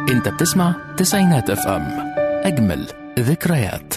انت بتسمع تسعينات اف ام اجمل ذكريات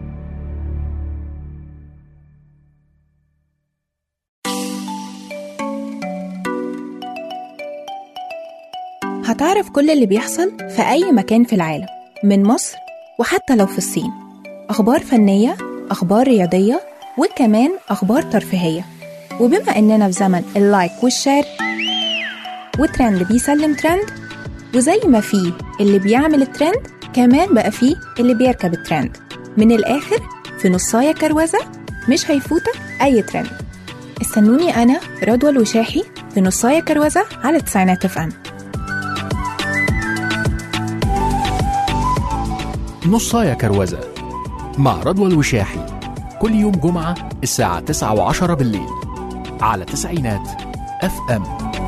هتعرف كل اللي بيحصل في أي مكان في العالم من مصر وحتى لو في الصين أخبار فنية أخبار رياضية وكمان أخبار ترفيهية وبما إننا في زمن اللايك والشير وترند بيسلم ترند وزي ما فيه اللي بيعمل الترند كمان بقى فيه اللي بيركب الترند من الآخر في نصاية كروزة مش هيفوتك أي ترند استنوني أنا رضوى الوشاحي في نصاية كروزة على تسعينات اف ام نصاية كروزة مع رضوى الوشاحي كل يوم جمعة الساعة 9 وعشرة بالليل على تسعينات اف ام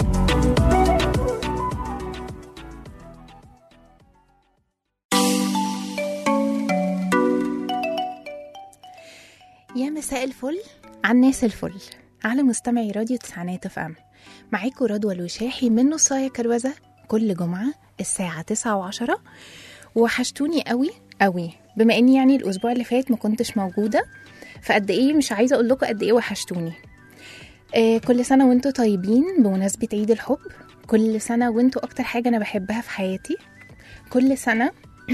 يا مساء الفل على الناس الفل على مستمعي راديو تسعينات اف ام معاكم رضوى الوشاحي من نصاية كروزة كل جمعة الساعة تسعة وعشرة وحشتوني قوي قوي بما اني يعني الاسبوع اللي فات ما كنتش موجودة فقد ايه مش عايزة اقول لكم قد ايه وحشتوني آه كل سنة وانتوا طيبين بمناسبة عيد الحب كل سنة وانتوا اكتر حاجة انا بحبها في حياتي كل سنة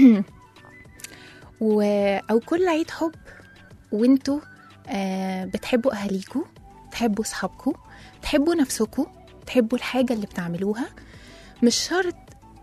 و... او كل عيد حب وانتوا آه بتحبوا اهاليكوا تحبوا صحابكوا تحبوا نفسكوا تحبوا الحاجة اللي بتعملوها مش شرط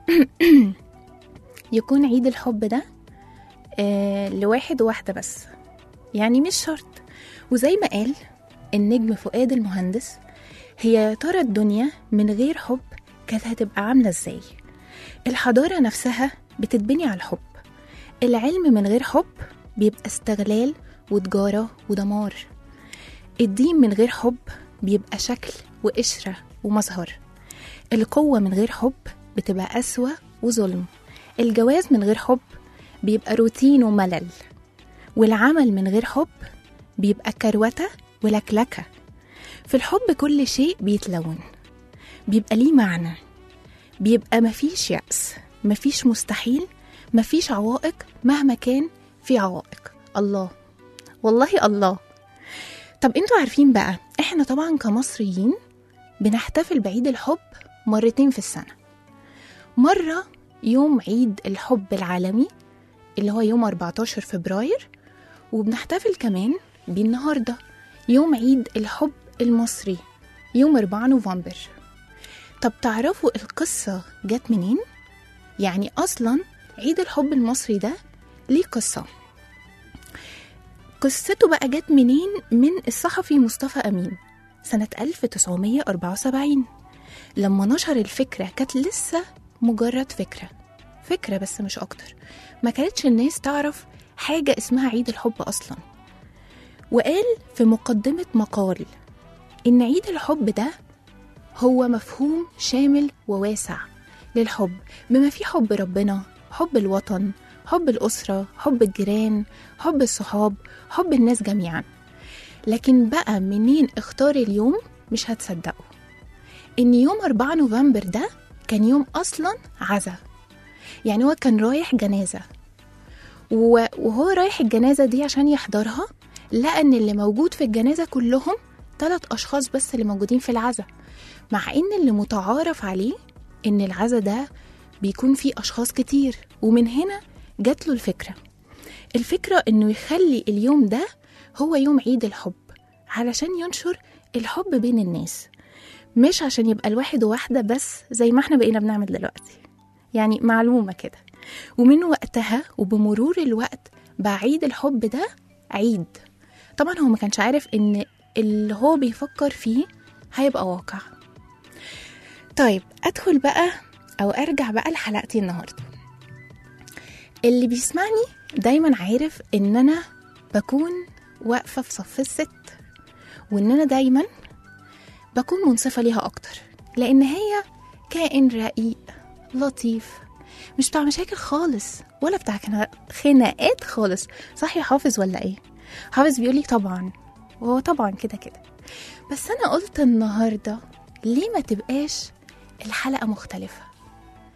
يكون عيد الحب ده آه لواحد وواحدة بس يعني مش شرط وزي ما قال النجم فؤاد المهندس هي يا ترى الدنيا من غير حب كانت هتبقى عاملة ازاي الحضارة نفسها بتتبني على الحب العلم من غير حب بيبقى استغلال وتجارة ودمار الدين من غير حب بيبقى شكل وقشرة ومظهر القوة من غير حب بتبقى قسوة وظلم الجواز من غير حب بيبقى روتين وملل والعمل من غير حب بيبقى كروتة ولكلكة في الحب كل شيء بيتلون بيبقى ليه معنى بيبقى مفيش يأس مفيش مستحيل مفيش عوائق مهما كان في عوائق الله والله الله طب انتوا عارفين بقى احنا طبعا كمصريين بنحتفل بعيد الحب مرتين في السنة مرة يوم عيد الحب العالمي اللي هو يوم 14 فبراير وبنحتفل كمان بيه النهاردة يوم عيد الحب المصري يوم 4 نوفمبر طب تعرفوا القصة جت منين؟ يعني أصلا عيد الحب المصري ده ليه قصة قصته بقى جت منين من الصحفي مصطفى أمين سنة 1974 لما نشر الفكرة كانت لسه مجرد فكرة فكرة بس مش أكتر ما كانتش الناس تعرف حاجة اسمها عيد الحب أصلا وقال في مقدمة مقال إن عيد الحب ده هو مفهوم شامل وواسع للحب بما فيه حب ربنا حب الوطن حب الأسرة حب الجيران حب الصحاب حب الناس جميعا لكن بقى منين اختار اليوم مش هتصدقوا إن يوم 4 نوفمبر ده كان يوم أصلا عزا يعني هو كان رايح جنازة و- وهو رايح الجنازة دي عشان يحضرها لقى إن اللي موجود في الجنازة كلهم ثلاث أشخاص بس اللي موجودين في العزا مع إن اللي متعارف عليه إن العزا ده بيكون فيه أشخاص كتير ومن هنا جات له الفكرة الفكرة إنه يخلي اليوم ده هو يوم عيد الحب علشان ينشر الحب بين الناس مش عشان يبقى الواحد وواحدة بس زي ما احنا بقينا بنعمل دلوقتي يعني معلومة كده ومن وقتها وبمرور الوقت بقى عيد الحب ده عيد طبعا هو ما كانش عارف ان اللي هو بيفكر فيه هيبقى واقع طيب ادخل بقى او ارجع بقى لحلقتي النهارده اللي بيسمعني دايما عارف ان انا بكون واقفه في صف الست وان انا دايما بكون منصفه ليها اكتر لان هي كائن رقيق لطيف مش بتاع مشاكل خالص ولا بتاع خنا- خناقات خالص صح يا حافظ ولا ايه حافظ بيقولي طبعا وهو طبعا كده كده بس انا قلت النهارده ليه ما تبقاش الحلقه مختلفه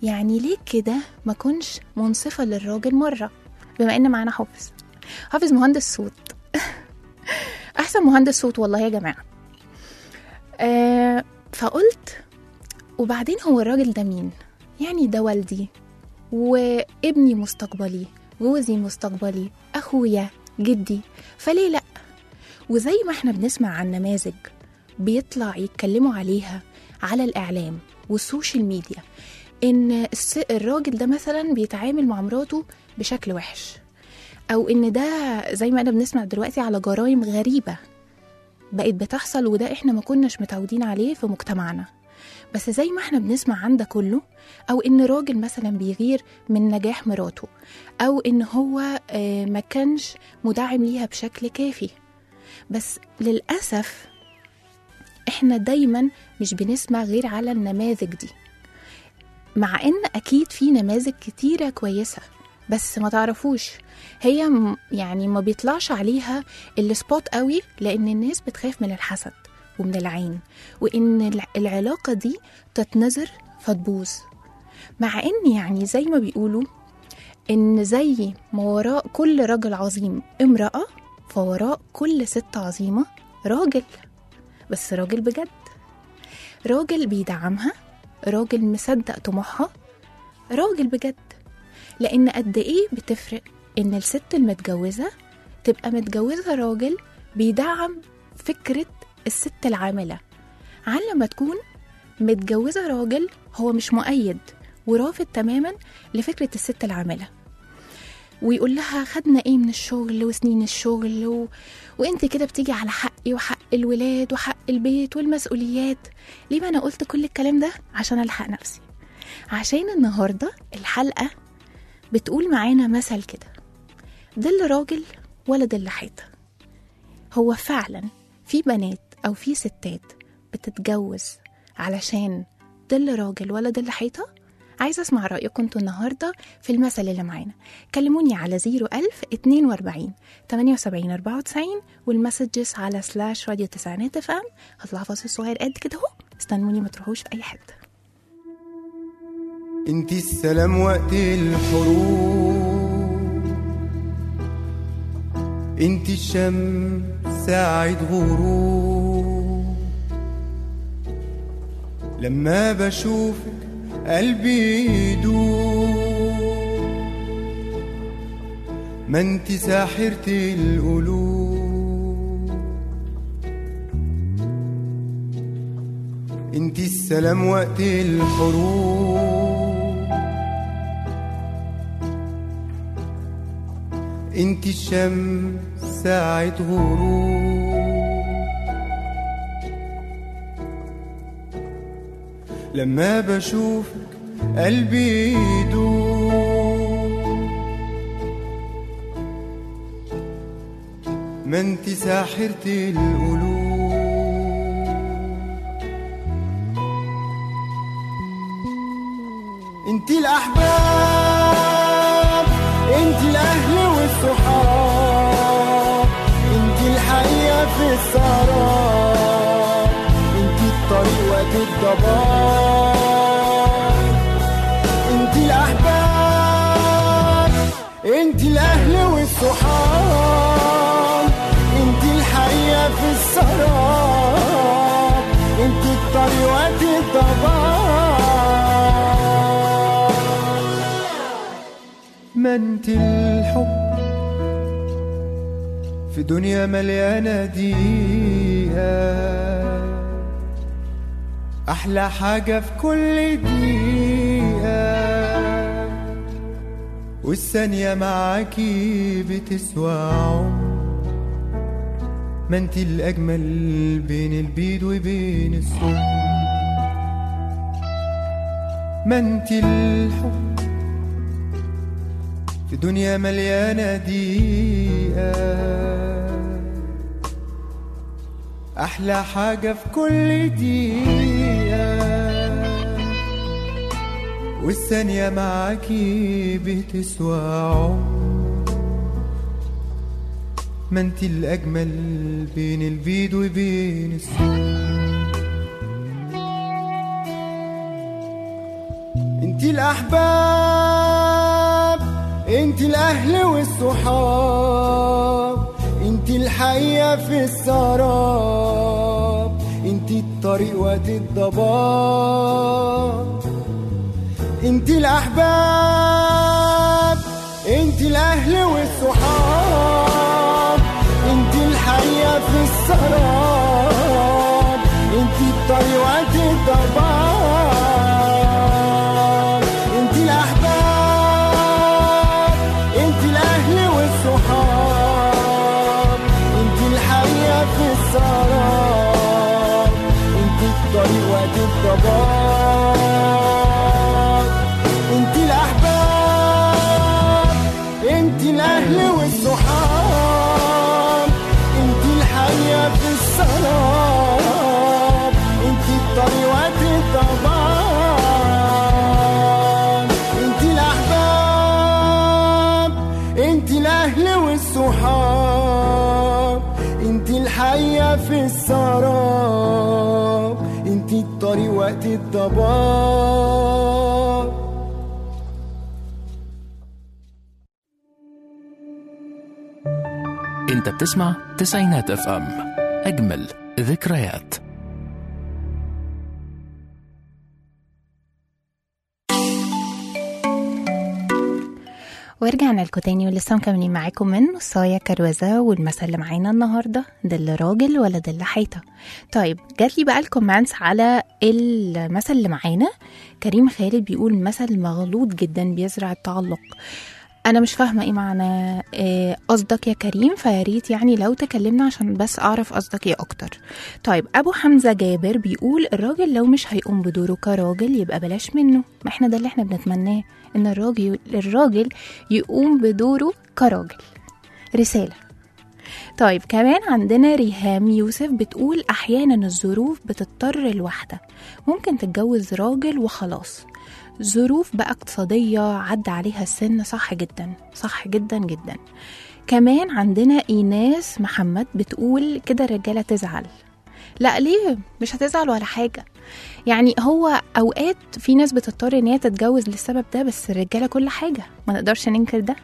يعني ليه كده ما كنش منصفة للراجل مرة بما ان معانا حافظ حافظ مهندس صوت احسن مهندس صوت والله يا جماعة آه فقلت وبعدين هو الراجل ده مين يعني ده والدي وابني مستقبلي جوزي مستقبلي اخويا جدي فليه لا وزي ما احنا بنسمع عن نماذج بيطلع يتكلموا عليها على الاعلام والسوشيال ميديا ان الس- الراجل ده مثلا بيتعامل مع مراته بشكل وحش او ان ده زي ما انا بنسمع دلوقتي على جرائم غريبه بقت بتحصل وده احنا ما كناش متعودين عليه في مجتمعنا بس زي ما احنا بنسمع عن ده كله او ان راجل مثلا بيغير من نجاح مراته او ان هو آه، ما كانش مدعم ليها بشكل كافي بس للاسف احنا دايما مش بنسمع غير على النماذج دي مع ان اكيد في نماذج كتيره كويسه بس ما تعرفوش هي م- يعني ما بيطلعش عليها السبوت قوي لان الناس بتخاف من الحسد ومن العين وان الع- العلاقه دي تتنظر فتبوظ مع ان يعني زي ما بيقولوا ان زي ما وراء كل رجل عظيم امراه فوراء كل ست عظيمه راجل بس راجل بجد راجل بيدعمها راجل مصدق طموحها راجل بجد لان قد ايه بتفرق ان الست المتجوزه تبقى متجوزه راجل بيدعم فكره الست العامله عن لما تكون متجوزه راجل هو مش مؤيد ورافض تماما لفكره الست العامله ويقول لها خدنا ايه من الشغل وسنين الشغل و... وانت كده بتيجي على حقي وحق الولاد وحق البيت والمسؤوليات ليه ما انا قلت كل الكلام ده عشان الحق نفسي عشان النهارده الحلقه بتقول معانا مثل كده ظل راجل ولا ظل حيطه هو فعلا في بنات او في ستات بتتجوز علشان ظل راجل ولا ظل حيطه عايزه اسمع رايكم انتوا النهارده في المثل اللي معانا كلموني على 01000 42 78 94 والمسجز على سلاش راديو تسعينات اف ام هطلع فاصل صغير قد كده اهو استنوني ما تروحوش في اي حته انت السلام وقت الحروب انت الشمس ساعة غروب لما بشوفك قلبي يدوب ما انت ساحرة القلوب انت السلام وقت الحروب انت الشمس ساعة غروب لما بشوفك قلبي يدوب ما انت ساحرة القلوب انت الاحباب انت الاهل والصحاب انت الحقيقه في السهرات انت الطريق وقت الضباب انت الاحباب انت الاهل والصحاب انت الحقيقه في السهرات انت الطريق وقت الضباب ما انت الحب في دنيا مليانة دقيقة أحلى حاجة في كل دقيقة والثانية معاكي بتسوى عمر ما انت الأجمل بين البيض وبين السم ما انت الحب في دنيا مليانة دقيقة أحلى حاجة في كل دقيقة والثانية معاكي بتسوى عمر ما انت الأجمل بين البيض وبين السم انت الاحباب انت الاهل والصحاب انت الحقيقة في السراب انت الطريق وقت الضباب انت الاحباب انت الاهل والصحاب انت الحقيقة في السراب انت الطريق وقت الضباب انت الاحباب انت الاهل والصحاب انت الحقيقة في السراب انت الطريق وقت الضباب انت الاحباب انت الاهل والصحاب انت الحقيقة في السراب انت الطريق وقت الضباب انت الاحباب انت الاهل والصحاب انت الحقيقة في السراب انت الطريق وقت الضباب انت بتسمع تسعينات اف ام اجمل ذكريات ورجعنا لكم تاني ولسه مكملين معاكم من نصايا كروزة والمثل اللي معانا النهارده دل راجل ولا دل حيطة طيب جات لي بقى الكومنتس على المثل اللي معانا كريم خالد بيقول مثل مغلوط جدا بيزرع التعلق انا مش فاهمه ايه معنى إيه قصدك يا كريم فيا ريت يعني لو تكلمنا عشان بس اعرف قصدك ايه اكتر طيب ابو حمزه جابر بيقول الراجل لو مش هيقوم بدوره كراجل يبقى بلاش منه ما احنا ده اللي احنا بنتمناه ان الراجل الراجل يقوم بدوره كراجل رساله طيب كمان عندنا ريهام يوسف بتقول احيانا الظروف بتضطر الواحده ممكن تتجوز راجل وخلاص ظروف بقى اقتصادية عدى عليها السن صح جدا صح جدا جدا كمان عندنا إيناس محمد بتقول كده الرجالة تزعل لا ليه مش هتزعل ولا حاجة يعني هو أوقات في ناس بتضطر إن هي تتجوز للسبب ده بس الرجالة كل حاجة ما نقدرش ننكر ده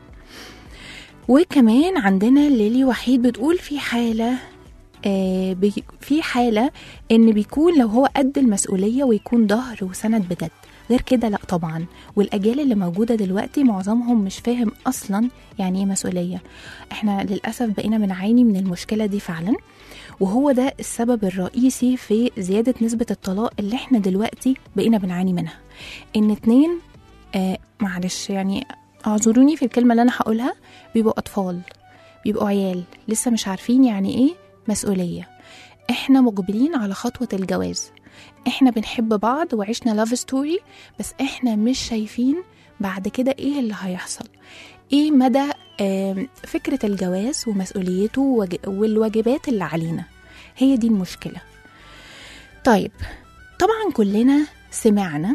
وكمان عندنا ليلي وحيد بتقول في حالة آه بي في حالة إن بيكون لو هو قد المسؤولية ويكون ظهر وسند بجد غير كده لا طبعا والاجيال اللي موجوده دلوقتي معظمهم مش فاهم اصلا يعني ايه مسؤوليه احنا للاسف بقينا بنعاني من المشكله دي فعلا وهو ده السبب الرئيسي في زياده نسبه الطلاق اللي احنا دلوقتي بقينا بنعاني منها ان اتنين آه معلش يعني اعذروني في الكلمه اللي انا هقولها بيبقوا اطفال بيبقوا عيال لسه مش عارفين يعني ايه مسؤوليه احنا مقبلين على خطوه الجواز احنا بنحب بعض وعشنا لاف ستوري بس احنا مش شايفين بعد كده ايه اللي هيحصل ايه مدى فكرة الجواز ومسؤوليته والواجبات اللي علينا هي دي المشكلة طيب طبعا كلنا سمعنا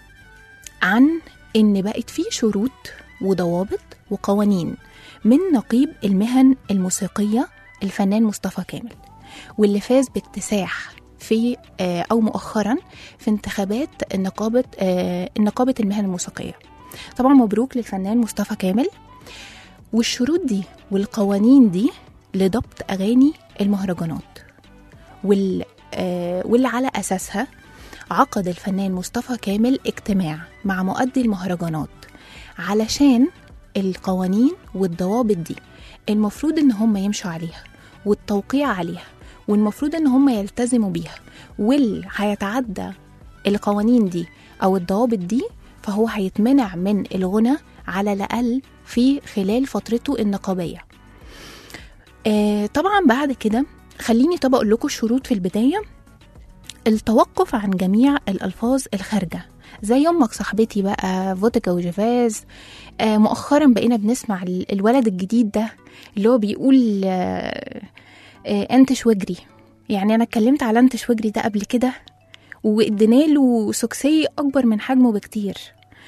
عن ان بقت في شروط وضوابط وقوانين من نقيب المهن الموسيقية الفنان مصطفى كامل واللي فاز باكتساح في او مؤخرا في انتخابات نقابه نقابه المهن الموسيقيه طبعا مبروك للفنان مصطفى كامل والشروط دي والقوانين دي لضبط اغاني المهرجانات وال واللي على اساسها عقد الفنان مصطفى كامل اجتماع مع مؤدي المهرجانات علشان القوانين والضوابط دي المفروض ان هم يمشوا عليها والتوقيع عليها والمفروض ان هم يلتزموا بيها واللي هيتعدى القوانين دي او الضوابط دي فهو هيتمنع من الغنى على الاقل في خلال فترته النقابيه آه طبعا بعد كده خليني طب اقول لكم الشروط في البدايه التوقف عن جميع الالفاظ الخارجه زي امك صاحبتي بقى فودكا وجفاز آه مؤخرا بقينا بنسمع الولد الجديد ده اللي هو بيقول آه انتش واجري يعني انا اتكلمت على انتش واجري ده قبل كده وادينا له سكسي اكبر من حجمه بكتير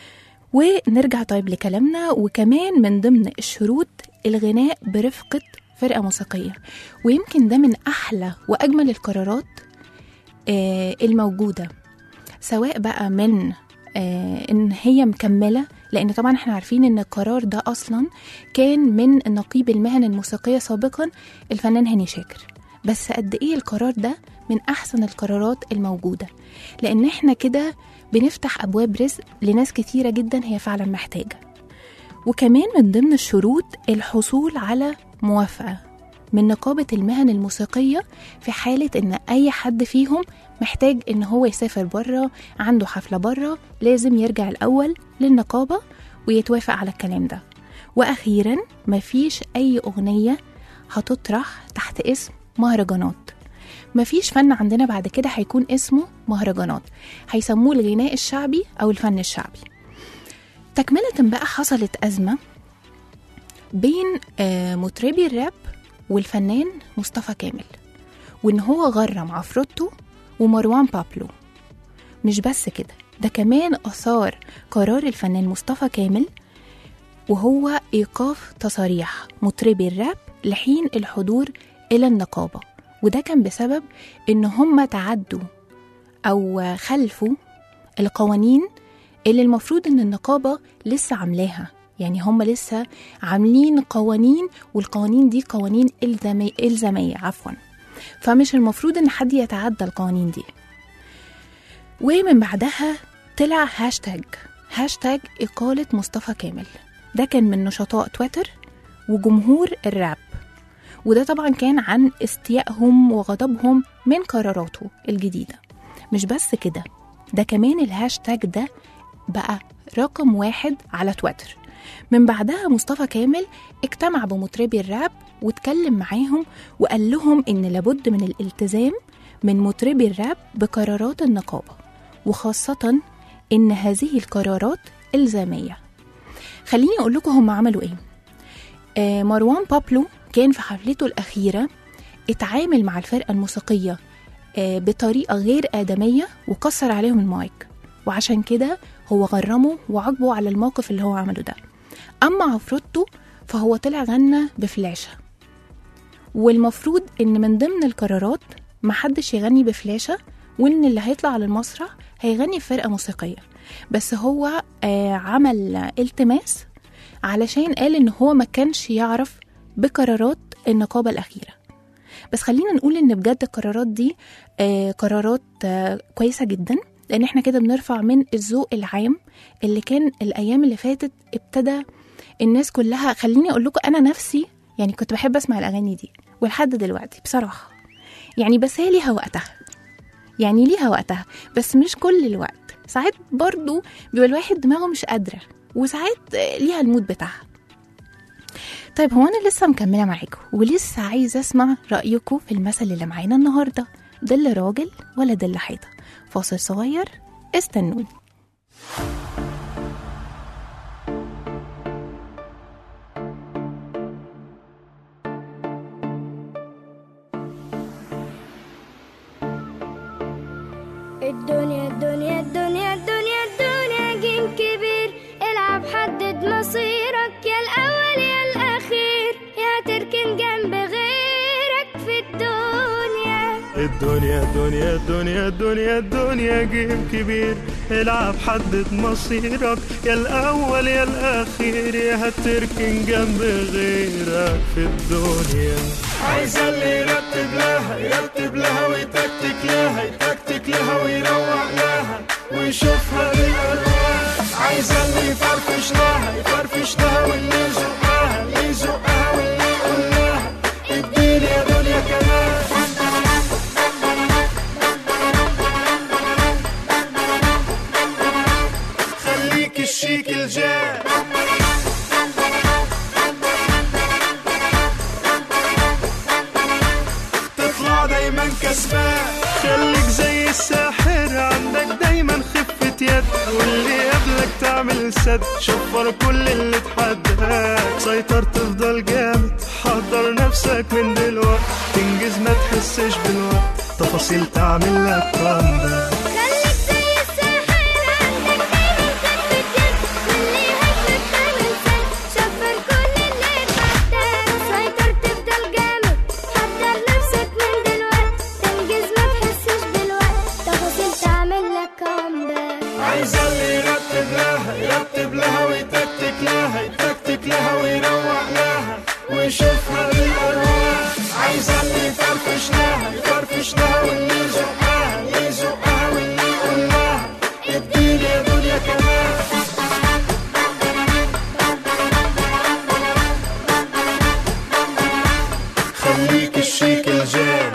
ونرجع طيب لكلامنا وكمان من ضمن الشروط الغناء برفقة فرقة موسيقية ويمكن ده من أحلى وأجمل القرارات الموجودة سواء بقى من آه ان هي مكمله لان طبعا احنا عارفين ان القرار ده اصلا كان من نقيب المهن الموسيقيه سابقا الفنان هاني شاكر بس قد ايه القرار ده من احسن القرارات الموجوده لان احنا كده بنفتح ابواب رزق لناس كتيره جدا هي فعلا محتاجه وكمان من ضمن الشروط الحصول على موافقه من نقابه المهن الموسيقيه في حاله ان اي حد فيهم محتاج ان هو يسافر بره عنده حفله بره لازم يرجع الاول للنقابه ويتوافق على الكلام ده واخيرا مفيش اي اغنيه هتطرح تحت اسم مهرجانات مفيش فن عندنا بعد كده هيكون اسمه مهرجانات هيسموه الغناء الشعبي او الفن الشعبي تكملة بقى حصلت أزمة بين آه، مطربي الراب والفنان مصطفى كامل وإن هو غرم عفروتو ومروان بابلو مش بس كده ده كمان أثار قرار الفنان مصطفى كامل وهو إيقاف تصاريح مطربي الراب لحين الحضور إلى النقابة وده كان بسبب إن هم تعدوا أو خلفوا القوانين اللي المفروض إن النقابة لسه عاملاها يعني هم لسه عاملين قوانين والقوانين دي قوانين إلزامي إلزامية عفوا فمش المفروض إن حد يتعدى القوانين دي ومن بعدها طلع هاشتاج هاشتاج إقالة مصطفى كامل ده كان من نشطاء تويتر وجمهور الراب وده طبعا كان عن استيائهم وغضبهم من قراراته الجديدة مش بس كده ده كمان الهاشتاج ده بقى رقم واحد على تويتر من بعدها مصطفى كامل اجتمع بمطربي الراب واتكلم معاهم وقال لهم ان لابد من الالتزام من مطربي الراب بقرارات النقابة وخاصة ان هذه القرارات إلزامية خليني اقول لكم هم عملوا ايه آه مروان بابلو كان في حفلته الأخيرة اتعامل مع الفرقة الموسيقية آه بطريقة غير آدمية وكسر عليهم المايك وعشان كده هو غرمه وعاقبه على الموقف اللي هو عمله ده أما عفروتو فهو طلع غنى بفلاشة والمفروض إن من ضمن القرارات محدش يغني بفلاشة وإن اللي هيطلع على المسرح هيغني في فرقة موسيقية بس هو آه عمل التماس علشان قال إن هو ما كانش يعرف بقرارات النقابة الأخيرة بس خلينا نقول إن بجد القرارات دي آه قرارات آه كويسة جدا لأن احنا كده بنرفع من الذوق العام اللي كان الأيام اللي فاتت ابتدى الناس كلها خليني أقول لكم أنا نفسي يعني كنت بحب أسمع الأغاني دي ولحد دلوقتي بصراحة يعني بس هي ليها وقتها يعني ليها وقتها بس مش كل الوقت ساعات برضو بيبقى الواحد دماغه مش قادرة وساعات آه، ليها المود بتاعها طيب هو انا لسه مكمله معاكم ولسه عايزه اسمع رايكم في المثل اللي معانا النهارده ضل راجل ولا ضل حيطه فاصل صغير استنوني الدنيا الدنيا الدنيا الدنيا الدنيا جيم كبير العب حدد مصيرك يا الأول يا الأخير يا تركن جنب غيرك في الدنيا الدنيا الدنيا الدنيا الدنيا الدنيا جيم كبير العب حدد مصيرك يا الأول يا الأخير يا هتركن جنب غيرك في الدنيا عايزة اللي يرتب لها يرتب لها ويتكتك لها يتكتك لها ويروق لها ويشوفها بالألوان عايزة اللي يفرفش لها يفرفش لها واللي يزقها اللي يزقها واللي يقول لها اديني يا دنيا كمان خليك الشيك الجاي تطلع دايما كسبان خليك زي الساحر عندك دايما خفة يد واللي قبلك تعمل سد شفر كل اللي اتحداك سيطر تفضل جامد حضر نفسك من دلوقت تنجز ما تحسش بالوقت تفاصيل تعمل لك كومباك خليك زي الساحر عندك دايما خفة يد واللي هيفلت تعمل سد شفر كل اللي اتحداك سيطر تفضل جامد حضر نفسك من دلوقت تنجز ما تحسش بالوقت تفاصيل تعمل لك كومباك عايزة اللي يرتب لها يرتب لها ويتكتك لها يتكتك لها ويروق لها ويشوفها بالأرواح عايزة اللي يفرفش لها يفرفش لها واللي يزقها اللي يزقها واللي يقول لها اديني يا دنيا كمان خليك الشيك الجان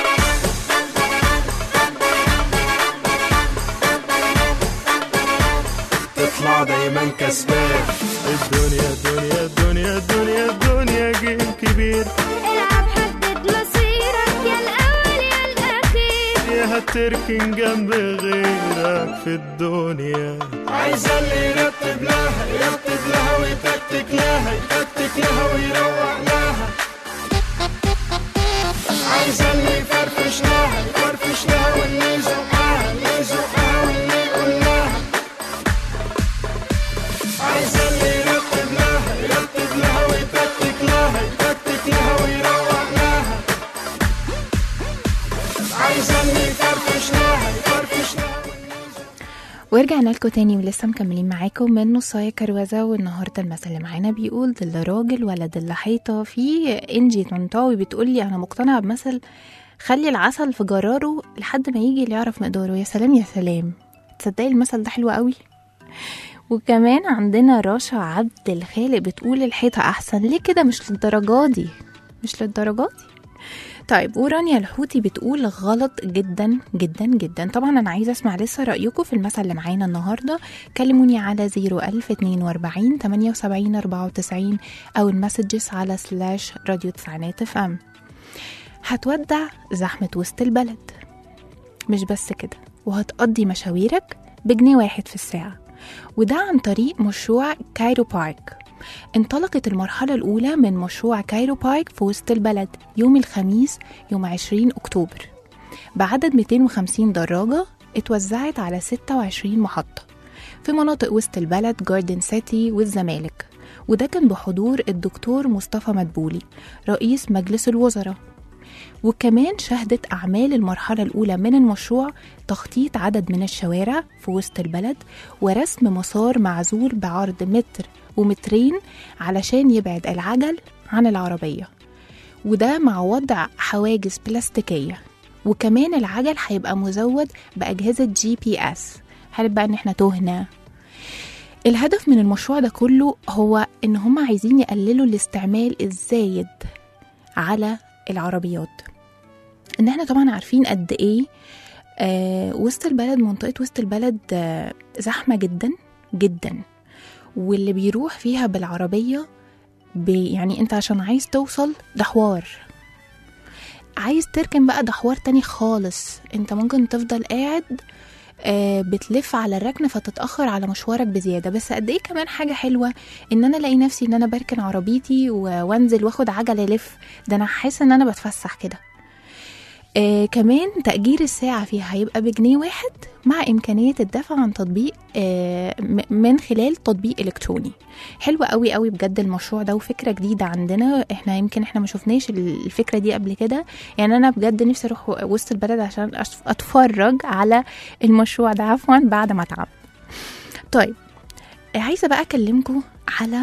تطلع دايما كسبان الدنيا الدنيا الدنيا الدنيا الدنيا جيم كبير العب حدد مصيرك يا الأول يا الأخير يا هتركن جنب غيرك في الدنيا عايزة اللي يرتب لها يرتب لها ويتكتك لها يتكتك لها ويروق لها عايزة اللي يفرفش لها يفرفش لها واللي يزقها اللي يزقها واللي يقول لها عايزة اللي يرتب لها يرتب لها ويتكتك لها يتكتك لها ويروق لها عايزة اللي يفرفش لها يفرفش لها ورجعنا لكم تاني ولسه مكملين معاكم من نصاية كروزة والنهاردة المثل اللي معانا بيقول ضل راجل ولا ضل حيطة في انجي طنطاوي بتقولي أنا مقتنعة بمثل خلي العسل في جراره لحد ما يجي اللي يعرف مقداره يا سلام يا سلام تصدقي المثل ده حلو قوي وكمان عندنا رشا عبد الخالق بتقول الحيطة أحسن ليه كده مش للدرجة دي مش للدرجة دي طيب ورانيا الحوتي بتقول غلط جدا جدا جدا طبعا انا عايزه اسمع لسه رايكم في المثل اللي معانا النهارده كلموني على 01042 78 94 او المسجز على سلاش راديو تسعينات اف ام هتودع زحمه وسط البلد مش بس كده وهتقضي مشاويرك بجنيه واحد في الساعه وده عن طريق مشروع كايرو بارك انطلقت المرحلة الأولى من مشروع كايرو بارك في وسط البلد يوم الخميس يوم 20 أكتوبر بعدد 250 دراجة اتوزعت على 26 محطة في مناطق وسط البلد جاردن سيتي والزمالك وده كان بحضور الدكتور مصطفى مدبولي رئيس مجلس الوزراء وكمان شهدت أعمال المرحلة الأولى من المشروع تخطيط عدد من الشوارع في وسط البلد ورسم مسار معزول بعرض متر ومترين علشان يبعد العجل عن العربية وده مع وضع حواجز بلاستيكية وكمان العجل هيبقى مزود بأجهزة جي بي اس حالة بقى ان احنا تهنا الهدف من المشروع ده كله هو ان هم عايزين يقللوا الاستعمال الزايد على العربيات ان احنا طبعا عارفين قد ايه آه وسط البلد منطقة وسط البلد آه زحمة جدا جدا واللي بيروح فيها بالعربية بي يعني انت عشان عايز توصل ده حوار عايز تركن بقى ده حوار تاني خالص انت ممكن تفضل قاعد آه بتلف على الركن فتتأخر على مشوارك بزيادة بس قد ايه كمان حاجة حلوة ان انا الاقي نفسي ان انا بركن عربيتي و- وانزل واخد عجلة الف ده انا حاسة ان انا بتفسح كده آه كمان تأجير الساعة فيها هيبقى بجنيه واحد مع إمكانية الدفع عن تطبيق آه م- من خلال تطبيق إلكتروني حلو قوي قوي بجد المشروع ده وفكرة جديدة عندنا احنا يمكن احنا ما شفناش ال- الفكرة دي قبل كده يعني أنا بجد نفسي أروح و- وسط البلد عشان أش- أتفرج على المشروع ده عفوا بعد ما أتعب طيب آه، عايزة بقى أكلمكم على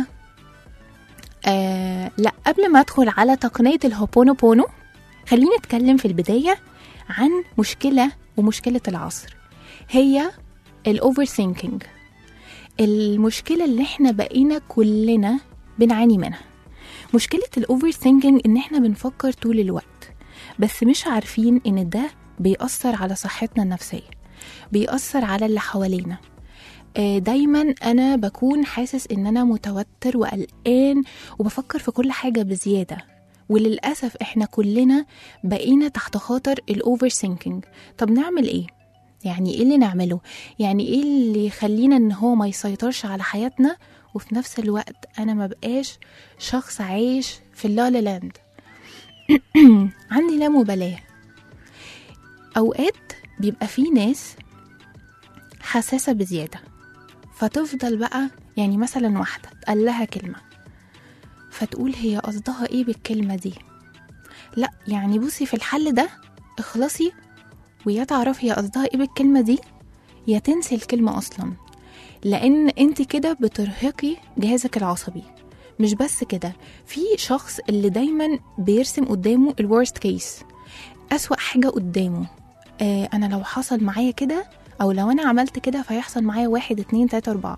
آه لا قبل ما أدخل على تقنية الهوبونوبونو خلينا نتكلم في البداية عن مشكلة ومشكلة العصر هي الأوفر ثينكينج المشكلة اللي احنا بقينا كلنا بنعاني منها مشكلة الأوفر ثينكينج إن احنا بنفكر طول الوقت بس مش عارفين إن ده بيأثر على صحتنا النفسية بيأثر على اللي حوالينا آه، دايما انا بكون حاسس ان انا متوتر وقلقان وبفكر في كل حاجه بزياده وللاسف احنا كلنا بقينا تحت خاطر الاوفر ثينكينج طب نعمل ايه يعني ايه اللي نعمله يعني ايه اللي يخلينا ان هو ما يسيطرش على حياتنا وفي نفس الوقت انا ما بقاش شخص عايش في اللالا لاند عندي لا مبالاه اوقات بيبقى في ناس حساسه بزياده فتفضل بقى يعني مثلا واحده قال لها كلمه فتقول هي قصدها ايه بالكلمه دي لا يعني بصي في الحل ده اخلصي ويا تعرفي هي قصدها ايه بالكلمه دي يا تنسي الكلمه اصلا لان انت كده بترهقي جهازك العصبي مش بس كده في شخص اللي دايما بيرسم قدامه الورست كيس أسوأ حاجة قدامه آه أنا لو حصل معايا كده أو لو أنا عملت كده فيحصل معايا واحد اتنين تلاتة أربعة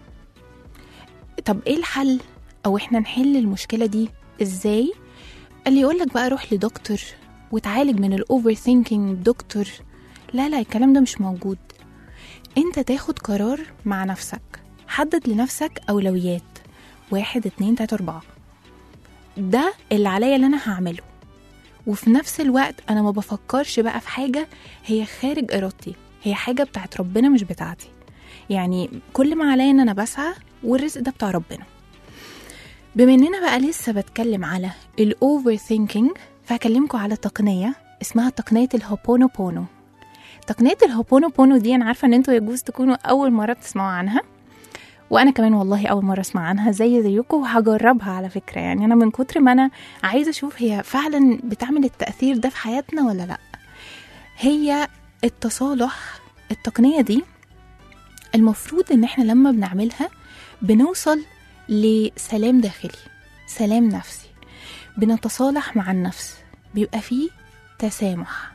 طب إيه الحل أو إحنا نحل المشكلة دي إزاي اللي يقولك بقى روح لدكتور وتعالج من الأوفر ثينكينج دكتور لا لا الكلام ده مش موجود انت تاخد قرار مع نفسك حدد لنفسك أولويات واحد اتنين تلاتة أربعة ده اللي عليا اللي أنا هعمله وفي نفس الوقت أنا ما بفكرش بقى في حاجة هي خارج إرادتي هي حاجة بتاعت ربنا مش بتاعتي يعني كل ما عليا إن أنا بسعى والرزق ده بتاع ربنا بما إننا بقى لسه بتكلم على الأوفر ثينكينج فهكلمكم على تقنية اسمها تقنية الهوبونوبونو تقنية الهوبونوبونو دي أنا عارفة إن انتوا يجوز تكونوا أول مرة بتسمعوا عنها وانا كمان والله اول مره اسمع عنها زي زيكم وهجربها على فكره يعني انا من كتر ما انا عايزه اشوف هي فعلا بتعمل التاثير ده في حياتنا ولا لا هي التصالح التقنيه دي المفروض ان احنا لما بنعملها بنوصل لسلام داخلي سلام نفسي بنتصالح مع النفس بيبقى فيه تسامح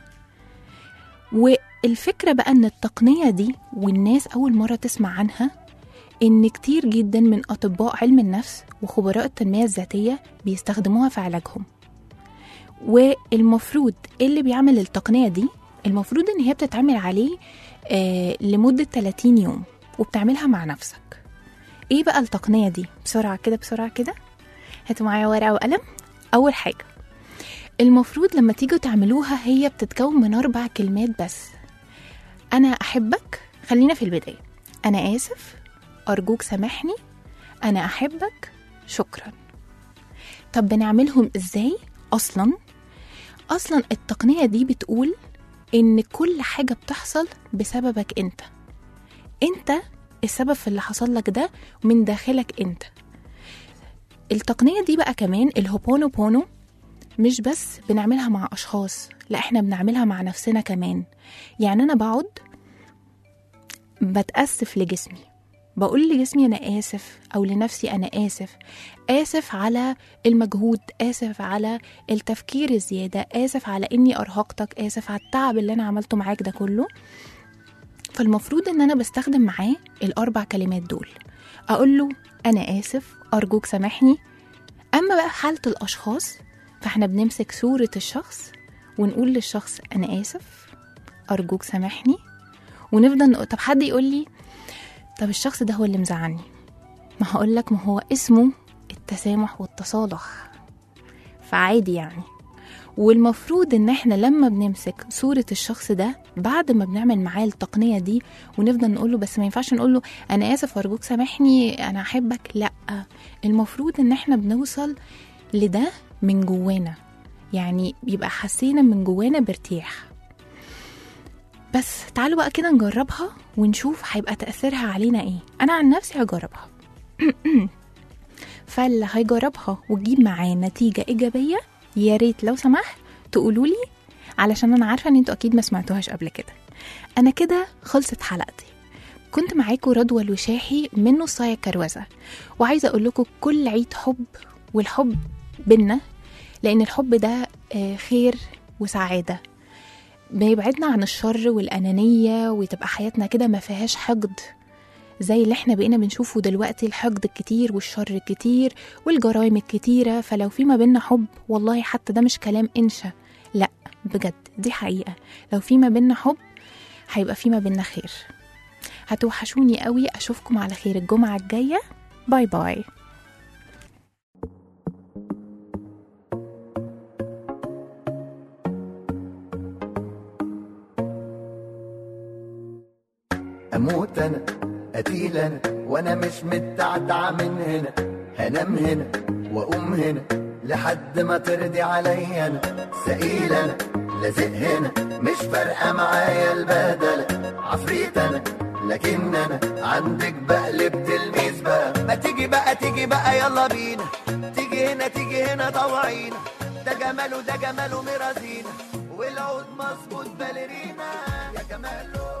والفكرة بقى ان التقنية دي والناس اول مرة تسمع عنها إن كتير جدا من أطباء علم النفس وخبراء التنمية الذاتية بيستخدموها في علاجهم والمفروض اللي بيعمل التقنية دي المفروض إن هي بتتعمل عليه آه لمدة 30 يوم وبتعملها مع نفسك إيه بقى التقنية دي بسرعة كده بسرعة كده هاتوا معايا ورقة وقلم أول حاجة المفروض لما تيجوا تعملوها هي بتتكون من أربع كلمات بس أنا أحبك خلينا في البداية أنا آسف أرجوك سامحني أنا أحبك شكرا طب بنعملهم إزاي أصلا أصلا التقنية دي بتقول إن كل حاجة بتحصل بسببك أنت أنت السبب في اللي حصل لك ده من داخلك أنت التقنية دي بقى كمان الهوبونوبونو مش بس بنعملها مع أشخاص لا إحنا بنعملها مع نفسنا كمان يعني أنا بقعد بتأسف لجسمي بقول لجسمي أنا آسف أو لنفسي أنا آسف آسف على المجهود آسف على التفكير الزيادة آسف على إني أرهقتك آسف على التعب اللي أنا عملته معاك ده كله فالمفروض إن أنا بستخدم معاه الأربع كلمات دول أقول له أنا آسف أرجوك سامحني أما بقى في حالة الأشخاص فإحنا بنمسك صورة الشخص ونقول للشخص أنا آسف أرجوك سامحني ونفضل نقول طب حد يقول لي طب الشخص ده هو اللي مزعلني ما هقول لك ما هو اسمه التسامح والتصالح فعادي يعني والمفروض ان احنا لما بنمسك صورة الشخص ده بعد ما بنعمل معاه التقنية دي ونفضل نقوله بس ما ينفعش نقوله انا اسف ارجوك سامحني انا احبك لا المفروض ان احنا بنوصل لده من جوانا يعني بيبقى حسينا من جوانا بارتياح بس تعالوا بقى كده نجربها ونشوف هيبقى تأثيرها علينا ايه انا عن نفسي هجربها فاللي هيجربها وتجيب معاه نتيجة إيجابية يا ريت لو سمحت تقولوا لي علشان أنا عارفة إن انتوا أكيد ما سمعتوهاش قبل كده أنا كده خلصت حلقتي كنت معاكم رضوى الوشاحي من نصايا كروزة وعايزة أقول لكم كل عيد حب والحب بينا لأن الحب ده آه، خير وسعادة بيبعدنا عن الشر والأنانية وتبقى حياتنا كده ما فيهاش حقد زي اللي احنا بقينا بنشوفه دلوقتي الحقد الكتير والشر الكتير والجرائم الكتيرة فلو في ما بينا حب والله حتى ده مش كلام انشا لا بجد دي حقيقة لو في ما بينا حب هيبقى في ما بينا خير هتوحشوني قوي اشوفكم على خير الجمعة الجاية باي باي اموت انا قتيل انا وانا مش متعتع من هنا هنام هنا واقوم هنا لحد ما ترضي عليا انا سئيل انا لازق هنا مش فارقه معايا البدله عفريت انا لكن انا عندك بقلب تلميذ بقى ما تيجي بقى تيجي بقى يلا بينا تيجي هنا تيجي هنا طوعينا ده جماله ده جماله مرازينا والعود مظبوط باليرينا يا جماله